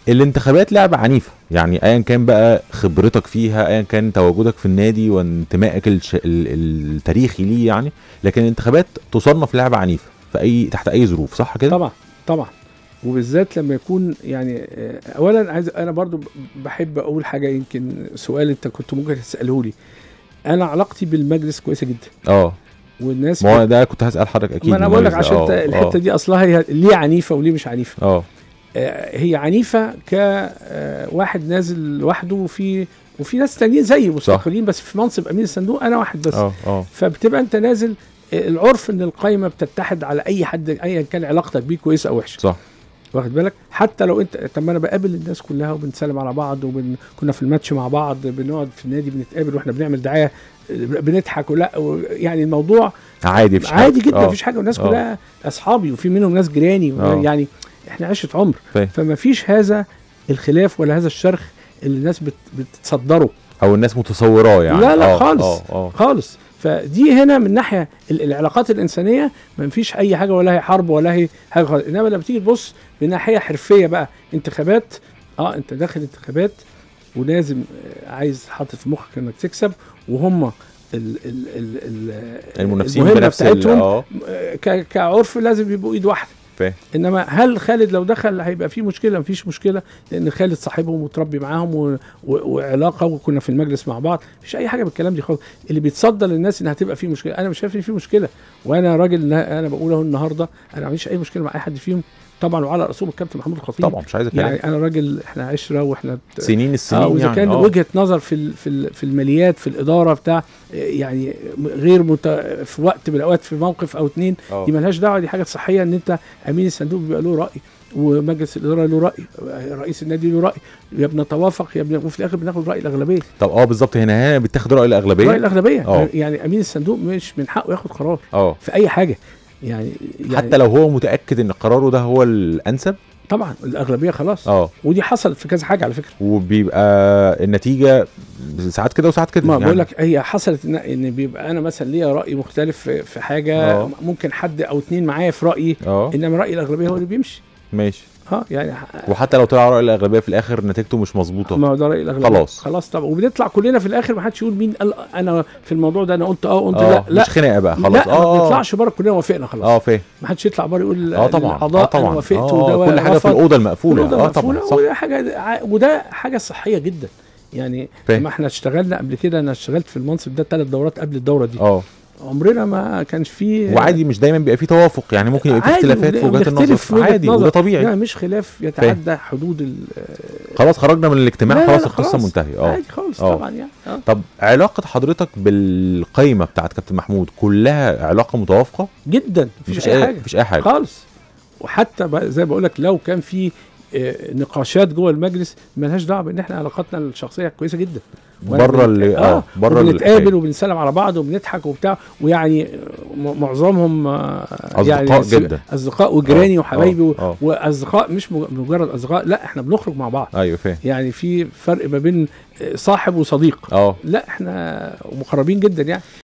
الانتخابات لعبه عنيفه يعني ايا كان بقى خبرتك فيها ايا كان تواجدك في النادي وانتمائك الش... ال... التاريخي ليه يعني لكن الانتخابات تصنف لعبه عنيفه في اي تحت اي ظروف صح كده طبعا طبعا وبالذات لما يكون يعني آه، اولا عايز انا برضو بحب اقول حاجه يمكن سؤال انت كنت ممكن تساله لي انا علاقتي بالمجلس كويسه جدا اه والناس ما هو ده كنت هسال حضرتك اكيد ما انا بقول لك المجلس عشان ده. انت آه، الحته آه. دي اصلها هي ليه عنيفه وليه مش عنيفه اه آه، هي عنيفه كواحد نازل لوحده وفي وفي ناس تانيين زيي مستقلين بس في منصب امين الصندوق انا واحد بس اه اه فبتبقى انت نازل آه، العرف ان القايمه بتتحد على اي حد ايا كان علاقتك بيه كويسه او وحشه صح واخد بالك حتى لو انت طب ما انا بقابل الناس كلها وبنسلم على بعض وبن... كنا في الماتش مع بعض بنقعد في النادي بنتقابل واحنا بنعمل دعايه بنضحك ولا و- يعني الموضوع عادي مفيش حاجة. عادي جدا آه. مفيش حاجه والناس آه. كلها اصحابي وفي منهم ناس جيراني آه. يعني احنا عشره عمر فاهم. فما فيش هذا الخلاف ولا هذا الشرخ اللي الناس بت... بتتصدره او الناس متصوراه يعني لا لا آه، خالص اه اه خالص فدي هنا من ناحيه ال- العلاقات الانسانيه ما فيش اي حاجه ولا هي حرب ولا هي حاجه خالص انما لما تيجي تبص من ناحيه حرفيه بقى انتخابات اه انت داخل انتخابات ولازم آه، عايز حاطط في مخك انك تكسب وهم ال ال ال ال المنافسين المهمة بنفس ال- بتاعتهم اه آه، ك- كعرف لازم يبقوا ايد واحده فاهم انما هل خالد لو دخل هيبقى في مشكله مفيش مشكله لان خالد صاحبهم وتربي معاهم و... و... وعلاقه وكنا في المجلس مع بعض مفيش اي حاجه بالكلام دي خالص اللي بيتصدى للناس ان هتبقى في مشكله انا مش شايف ان في مشكله وانا راجل انا بقول اهو النهارده انا ما عنديش اي مشكله مع اي حد فيهم طبعا وعلى راسهم الكابتن محمود الخطيب طبعا مش عايز كلام يعني انا راجل احنا عشره واحنا بت- سنين السنين اه واذا يعني كان آه. وجهه نظر في ال- في ال- في الماليات في الاداره بتاع آه، يعني م- غير مت... في وقت من الاوقات في موقف او اتنين آه. دي ملهاش دعوه دي حاجه صحيه ان انت امين الصندوق بيبقى له راي ومجلس الاداره له راي رئيس النادي له راي يا بنتوافق يا بن... وفي الاخر بناخد راي الاغلبيه طب اه بالظبط هنا هنا بتاخد راي راي الاغلبيه الاغلبيه آه. يعني امين الصندوق مش من حقه ياخد قرار اه في اي حاجه يعني, يعني حتى لو هو متاكد ان قراره ده هو الانسب طبعا الاغلبيه خلاص اه ودي حصلت في كذا حاجه على فكره وبيبقى النتيجه ساعات كده وساعات كده ما يعني. بقول لك هي حصلت ان ان بيبقى انا مثلا ليا راي مختلف في في حاجه آه. ممكن حد او اتنين معايا في رايي اه انما راي الاغلبيه هو اللي بيمشي ماشي ها يعني وحتى لو طلع راي الاغلبيه في الاخر نتيجته مش مظبوطه ما هو ده راي الاغلبيه خلاص. خلاص طبعا وبنطلع كلنا في الاخر ما حدش يقول مين قال انا في الموضوع ده انا قلت اه قلت اه لا لا مش خناقه بقى خلاص لا ما اه بنطلعش بره كلنا وافقنا خلاص اه فاهم ما حدش يطلع بره يقول اه طبعا الاعضاء اه طبعا انا وافقت آه وده كل حاجه في رفض. الاوضه المقفوله الأوضة اه طبعا مقفولة، صح وده حاجه ع- وده حاجه صحيه جدا يعني فاهم. لما احنا اشتغلنا قبل كده انا اشتغلت في المنصب ده ثلاث دورات قبل الدوره دي اه عمرنا ما كانش فيه وعادي مش دايما بيبقى فيه توافق يعني ممكن يبقى فيه عادي، اختلافات في وبن- وجهات بنختلف في النظر وجهة عادي نظر. وده طبيعي لا مش خلاف يتعدى حدود ال خلاص خرجنا من الاجتماع لا، لا، خلاص لا، القصه خلاص. منتهيه اه عادي خالص آه. طبعا يعني آه. طب علاقه حضرتك بالقايمه بتاعت كابتن محمود كلها علاقه متوافقه جدا مفيش اي حاجه مفيش اي حاجه خالص وحتى بقى زي ما بقول لك لو كان في آه، نقاشات جوه المجلس ملهاش دعوه بان احنا علاقاتنا الشخصيه كويسه جدا وأنا بره بنت- اللي اه بره وبنتقابل وبنسلم على بعض وبنضحك وبتاع ويعني م- معظمهم آه، أصدقاء س- جدا. اصدقاء وجيراني آه، وحبايبي و- آه، آه. واصدقاء مش مج- مجرد اصدقاء لا احنا بنخرج مع بعض ايوه فاهم يعني في فرق ما بين آه، صاحب وصديق اه لا احنا مقربين جدا يعني